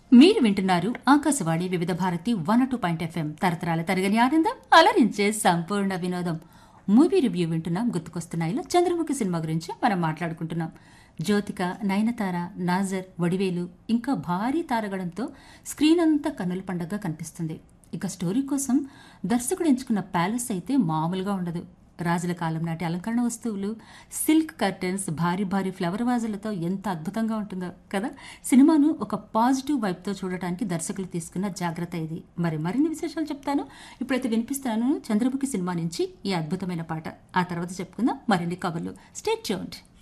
మీరు వింటున్నారు Akashvani Vividh Bharati one two point FM తరతరాల తరగని ఆనందం అలరించే సంపూర్ణ వినోదం మూవీ రివ్యూ వింటున్నాం గుర్తుకొస్తున్నాయిలో చంద్రముఖి సినిమా గురించి మనం మాట్లాడుకుంటున్నాం జ్యోతిక నయనతార నాజర్ వడివేలు ఇంకా భారీ తారగడంతో స్క్రీన్ అంతా కన్నుల పండగగా కనిపిస్తుంది ఇక స్టోరీ కోసం దర్శకుడు ఎంచుకున్న ప్యాలెస్ అయితే మామూలుగా ఉండదు రాజుల కాలం నాటి అలంకరణ వస్తువులు సిల్క్ కర్టెన్స్ భారీ భారీ ఫ్లవర్ వాజులతో ఎంత అద్భుతంగా ఉంటుందో కదా సినిమాను ఒక పాజిటివ్ వైపుతో చూడటానికి దర్శకులు తీసుకున్న జాగ్రత్త ఇది మరి మరిన్ని విశేషాలు చెప్తాను ఇప్పుడైతే వినిపిస్తాను చంద్రముఖి సినిమా నుంచి ఈ అద్భుతమైన పాట ఆ తర్వాత చెప్పుకుందాం మరిన్ని కబుర్లు స్టేట్ చూడండి